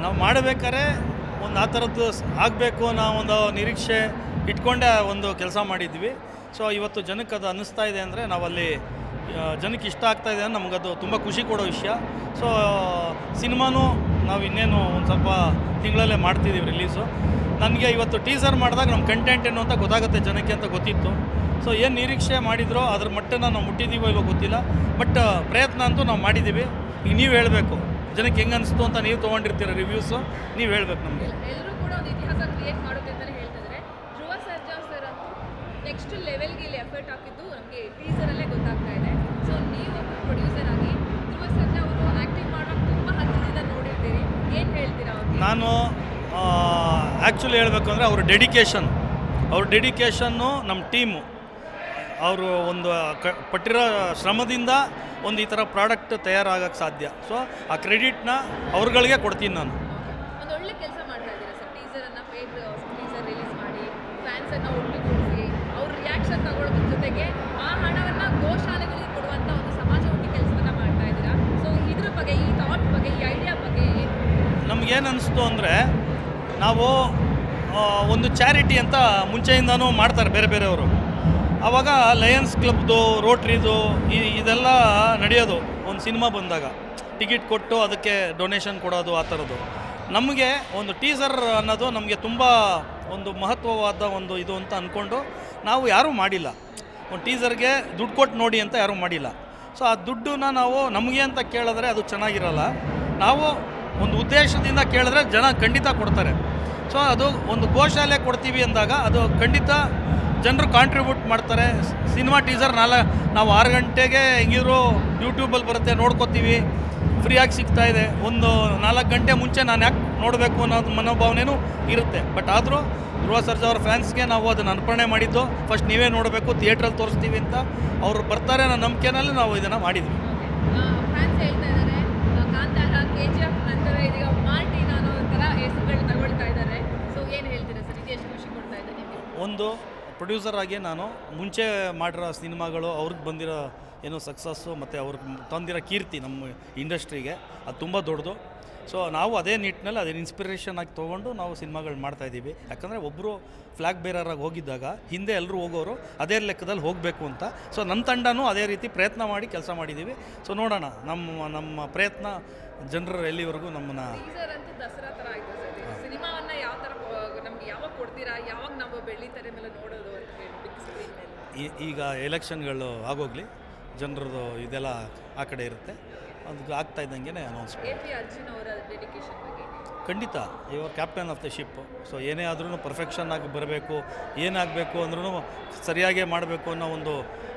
ನಾವು ಮಾಡಬೇಕಾದ್ರೆ ಒಂದು ಆ ಥರದ್ದು ಆಗಬೇಕು ಅನ್ನೋ ಒಂದು ನಿರೀಕ್ಷೆ ಇಟ್ಕೊಂಡೇ ಒಂದು ಕೆಲಸ ಮಾಡಿದ್ವಿ ಸೊ ಇವತ್ತು ಜನಕ್ಕೆ ಅದು ಅನ್ನಿಸ್ತಾ ಇದೆ ಅಂದರೆ ನಾವಲ್ಲಿ ಆ, ಜನಕ್ಕೆ ಇಷ್ಟ ಆಗ್ತಾ ಇದೆ ಅಂದ್ರೆ ನಮಗದು ತುಂಬ ಖುಷಿ ಕೊಡೋ ವಿಷಯ ಸೊ ಸಿನಿಮಾನೂ ನಾವು ಇನ್ನೇನು ಒಂದು ಸ್ವಲ್ಪ ತಿಂಗಳಲ್ಲೇ ಮಾಡ್ತಿದ್ದೀವಿ ರಿಲೀಸು ನನಗೆ ಇವತ್ತು ಟೀಸರ್ ಮಾಡಿದಾಗ ನಮ್ಮ ಕಂಟೆಂಟ್ ಏನು ಅಂತ ಗೊತ್ತಾಗುತ್ತೆ ಜನಕ್ಕೆ ಅಂತ ಗೊತ್ತಿತ್ತು ಸೊ ಏನು ನಿರೀಕ್ಷೆ ಮಾಡಿದ್ರೋ ಅದ್ರ ಮಟ್ಟನ ನಾವು ಮುಟ್ಟಿದ್ದೀವೋ ಇಲ್ಲೋ ಗೊತ್ತಿಲ್ಲ ಬಟ್ ಪ್ರಯತ್ನ ಅಂತೂ ನಾವು ಮಾಡಿದ್ದೀವಿ ಈಗ ನೀವು ಹೇಳಬೇಕು ಜನಕ್ಕೆ ಹೆಂಗೆ ಅನಿಸ್ತು ಅಂತ ನೀವು ತೊಗೊಂಡಿರ್ತೀರ ರಿವ್ಯೂಸು ನೀವು ಹೇಳ್ಬೇಕು ನಮಗೆ ಎಲ್ಲರೂ ಕೂಡ ಒಂದು ಇತಿಹಾಸ ಕ್ರಿಯೇಟ್ ಮಾಡುತ್ತೆ ಅಂತಲೇ ಹೇಳ್ತಿದ್ದಾರೆ ಧ್ರುವ ಸರ್ಜಾ ಸರ್ ಅಂತೂ ನೆಕ್ಸ್ಟ್ ಲೆವೆಲ್ಗೆ ಇಲ್ಲಿ ಎಫರ್ಟ್ ಹಾಕಿದ್ದು ನಮಗೆ ಟೀಸರಲ್ಲೇ ಗೊತ್ತಾಗ್ತಾ ಇದೆ ಸೊ ನೀವು ಪ್ರೊಡ್ಯೂಸರ್ ಆಗಿ ಧ್ರುವ ಸರ್ಜಾ ಅವರು ಆ್ಯಕ್ಟಿಂಗ್ ಮಾಡೋದು ತುಂಬ ಹತ್ತಿರದಿಂದ ನೋಡಿರ್ತೀರಿ ಏನು ಹೇಳ್ತೀರಾ ಅವ್ರಿಗೆ ನಾನು ಆ್ಯಕ್ಚುಲಿ ಹೇಳಬೇಕು ಅಂದರೆ ಅವ್ರ ಡೆಡಿಕೇಶನ್ ಅವ್ರ ಡೆಡಿಕೇಶನ್ನು ನಮ್ಮ ಟೀಮು ಅವರು ಒಂದು ಕ ಪಟ್ಟಿರೋ ಶ್ರಮದಿಂದ ಒಂದು ಈ ಥರ ಪ್ರಾಡಕ್ಟ್ ತಯಾರಾಗಕ್ಕೆ ಸಾಧ್ಯ ಸೊ ಆ ಕ್ರೆಡಿಟ್ನ ಅವ್ರುಗಳಿಗೆ ಕೊಡ್ತೀನಿ ನಾನು ಒಂದು ಒಳ್ಳೆ ಕೆಲಸ ಮಾಡ್ತಾ ಇದ್ದೀರಾ ಸರ್ ಟೀಸರನ್ನು ಪೇಡ್ ಟೀಸರ್ ರಿಲೀಸ್ ಮಾಡಿ ಫ್ಯಾನ್ಸನ್ನು ಒಟ್ಟುಗೂಡಿಸಿ ಅವ್ರ ರಿಯಾಕ್ಷನ್ ತಗೊಳ್ಳೋದ್ರ ಜೊತೆಗೆ ಆ ಹಣವನ್ನು ಗೋಶಾಲೆಗಳಿಗೆ ಕೊಡುವಂಥ ಒಂದು ಸಮಾಜಮುಖಿ ಕೆಲಸವನ್ನು ಮಾಡ್ತಾ ಇದ್ದೀರಾ ಸೊ ಇದ್ರ ಬಗ್ಗೆ ಈ ಥಾಟ್ ಬಗ್ಗೆ ಈ ಐಡಿಯಾ ಬಗ್ಗೆ ಏನು ನಮಗೇನು ಅನಿಸ್ತು ಅಂದರೆ ನಾವು ಆ, ಒಂದು ಚಾರಿಟಿ ಅಂತ ಮುಂಚೆಯಿಂದನೂ ಮಾಡ್ತಾರೆ ಬೇರೆ ಬೇರೆಯವರು ಆವಾಗ ಲಯನ್ಸ್ ಕ್ಲಬ್ದು ರೋಟ್ರಿದು ಈ ಇದೆಲ್ಲ ನಡೆಯೋದು ಒಂದು ಸಿನಿಮಾ ಬಂದಾಗ ಟಿಕೆಟ್ ಕೊಟ್ಟು ಅದಕ್ಕೆ ಡೊನೇಷನ್ ಕೊಡೋದು ಆ ಥರದ್ದು ನಮಗೆ ಒಂದು ಟೀಸರ್ ಅನ್ನೋದು ನಮಗೆ ತುಂಬ ಒಂದು ಮಹತ್ವವಾದ ಒಂದು ಇದು ಅಂತ ಅಂದ್ಕೊಂಡು ನಾವು ಯಾರೂ ಮಾಡಿಲ್ಲ ಒಂದು ಟೀಸರ್ಗೆ ದುಡ್ಡು ಕೊಟ್ಟು ನೋಡಿ ಅಂತ ಯಾರೂ ಮಾಡಿಲ್ಲ ಸೊ ಆ ದುಡ್ಡನ್ನ ನಾವು ನಮಗೆ ಅಂತ ಕೇಳಿದ್ರೆ ಅದು ಚೆನ್ನಾಗಿರಲ್ಲ ನಾವು ಒಂದು ಉದ್ದೇಶದಿಂದ ಕೇಳಿದ್ರೆ ಜನ ಖಂಡಿತ ಕೊಡ್ತಾರೆ ಸೊ ಅದು ಒಂದು ಗೋಶಾಲೆ ಕೊಡ್ತೀವಿ ಅಂದಾಗ ಅದು ಖಂಡಿತ ಜನರು ಕಾಂಟ್ರಿಬ್ಯೂಟ್ ಮಾಡ್ತಾರೆ ಸಿನಿಮಾ ಟೀಸರ್ ನಾಲ ನಾವು ಆರು ಗಂಟೆಗೆ ಹೆಂಗಿದ್ರು ಯೂಟ್ಯೂಬಲ್ಲಿ ಬರುತ್ತೆ ನೋಡ್ಕೋತೀವಿ ಫ್ರೀಯಾಗಿ ಸಿಗ್ತಾ ಇದೆ ಒಂದು ನಾಲ್ಕು ಗಂಟೆ ಮುಂಚೆ ನಾನು ಯಾಕೆ ನೋಡಬೇಕು ಅನ್ನೋದು ಮನೋಭಾವನೆಯೂ ಇರುತ್ತೆ ಬಟ್ ಆದರೂ ಧ್ರುವ ಸರ್ಜಾ ಅವ್ರ ಫ್ಯಾನ್ಸ್ಗೆ ನಾವು ಅದನ್ನು ಅರ್ಪಣೆ ಮಾಡಿದ್ದು ಫಸ್ಟ್ ನೀವೇ ನೋಡಬೇಕು ಥಿಯೇಟ್ರಲ್ಲಿ ತೋರಿಸ್ತೀವಿ ಅಂತ ಅವ್ರು ಬರ್ತಾರೆ ಅನ್ನೋ ನಂಬಿಕೆನಲ್ಲಿ ನಾವು ಇದನ್ನು ಮಾಡಿದ್ವಿ ಫ್ಯಾನ್ಸ್ ಹೇಳ್ತಾ ಇದ್ದಾರೆ ಕಾಂತಾರ ಕೆ ಜಿ ಎಫ್ ನಂತರ ಇದೀಗ ಮಾರ್ಟಿನ್ ಅನ್ನೋ ಥರ ಹೆಸರುಗಳು ತಗೊಳ್ತಾ ಇದ್ದಾರೆ ಸೊ ಏನು ಹೇಳ್ತೀರಾ ಸರ್ ಇದು ಎಷ್ಟು ಖುಷಿ ಕೊಡ್ತಾ ಇದೆ ನಿಮಗೆ ಒಂದು ಪ್ರೊಡ್ಯೂಸರ್ ಆಗಿ ನಾನು ಮುಂಚೆ ಮಾಡಿರೋ ಸಿನಿಮಾಗಳು ಅವ್ರಿಗೆ ಬಂದಿರೋ ಏನೋ ಸಕ್ಸಸ್ಸು ಮತ್ತು ಅವ್ರಿಗೆ ತಂದಿರೋ ಕೀರ್ತಿ ನಮ್ಮ ಇಂಡಸ್ಟ್ರಿಗೆ ಅದು ತುಂಬ ದೊಡ್ಡದು ಸೊ ನಾವು ಅದೇ ನಿಟ್ಟಿನಲ್ಲಿ ಅದೇ ಇನ್ಸ್ಪಿರೇಷನ್ ಆಗಿ ತೊಗೊಂಡು ನಾವು ಸಿನಿಮಾಗಳು ಮಾಡ್ತಾ ಇದ್ದೀವಿ ಯಾಕಂದರೆ ಒಬ್ಬರು ಫ್ಲ್ಯಾಗ್ ಬೇರರಾಗಿ ಹೋಗಿದ್ದಾಗ ಹಿಂದೆ ಎಲ್ಲರೂ ಹೋಗೋರು ಅದೇ ಲೆಕ್ಕದಲ್ಲಿ ಹೋಗಬೇಕು ಅಂತ ಸೊ ನಮ್ಮ ತಂಡನೂ ಅದೇ ರೀತಿ ಪ್ರಯತ್ನ ಮಾಡಿ ಕೆಲಸ ಮಾಡಿದ್ದೀವಿ ಸೊ ನೋಡೋಣ ನಮ್ಮ ನಮ್ಮ ಪ್ರಯತ್ನ ಜನರ ಎಲ್ಲಿವರೆಗೂ ನಮ್ಮನ್ನು ಟೀಸರ್ ಅಂತೂ ದಸರಾ ಥರ ಆಯಿತು ಸರ್ ಸಿನಿಮಾವನ್ನ ಯಾವ ಥರ ನಮ್ಗೆ ಯಾವಾಗ ಕೊಡ್ತೀರಾ ಯಾವಾಗ ನಾವು ಬೆಳ್ಳಿ ತೆರೆ ಮೇಲೆ ನೋಡೋದು ಅಂತ ಹೇಳಿ ಬಿಗ್ ಸ್ಕ್ರೀನ್ ಮೇಲೆ ಈ- ಈಗ ಎಲೆಕ್ಷನ್ಗಳು ಆಗೋಗ್ಲಿ ಜನರದು ಇದೆಲ್ಲ ಆ ಕಡೆ ಇರುತ್ತೆ ಅದು ಆಗ್ತಾ ಇದ್ದಂಗೆ ಅನೌನ್ಸ್ ಎ ಪಿ ಅರ್ಜುನ್ ಅವರ ಡೆಡಿಕೇಶನ್ ಬಗ್ಗೆ ಖಂಡಿತ ಇವರು captain of the ship so ಏನೇ ಆದ್ರೂ ಪರ್ಫೆಕ್ಷನ್ ಆಗಿ ಬರಬೇಕು ಏನಾಗಬೇಕು ಅಂದ್ರೂ ಸರಿಯಾಗೇ ಮಾಡಬೇಕು ಅನ್ನೋ ಒಂದು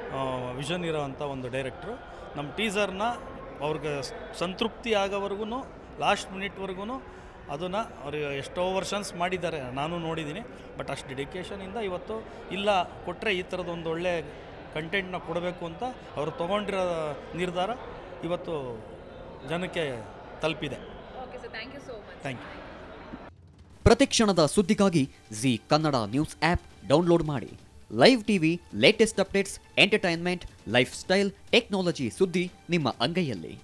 ವಿಷನ್ ಇರೋವಂಥ ಒಂದು ಡೈರೆಕ್ಟ್ರು ನಮ್ಮ ಟೀಸರ್ನ ಅವ್ರಿಗೆ ಸ್- ಸಂತೃಪ್ತಿ ಆಗೋವರೆಗೂ ಲಾಸ್ಟ್ ಮಿನಿಟ್ವರೆಗೂ ಅದನ್ನು ಅವ್ರಿಗೆ ಎಷ್ಟೋ ವರ್ಷನ್ಸ್ ಮಾಡಿದ್ದಾರೆ ನಾನು ನೋಡಿದ್ದೀನಿ ಬಟ್ ಅಷ್ಟು ಡೆಡಿಕೇಶನಿಂದ ಇವತ್ತು ಇಲ್ಲ ಕೊಟ್ಟರೆ ಈ ಥರದ್ದು ಒಂದು ಒಳ್ಳೆ ಕಂಟೆಂಟ್ನ ಕೊಡಬೇಕು ಅಂತ ಅವರು ತೊಗೊಂಡಿರೋ ನಿರ್ಧಾರ ಇವತ್ತು ಜನಕ್ಕೆ ತಲುಪಿದೆ okay sir thank you so much thank you ಪ್ರತಿಕ್ಷಣದ ಸುದ್ದಿಗಾಗಿ Zee Kannada news app download ಮಾಡಿ live TV latest updates entertainment lifestyle technology ಸುದ್ದಿ ನಿಮ್ಮ ಅಂಗೈಯಲ್ಲಿ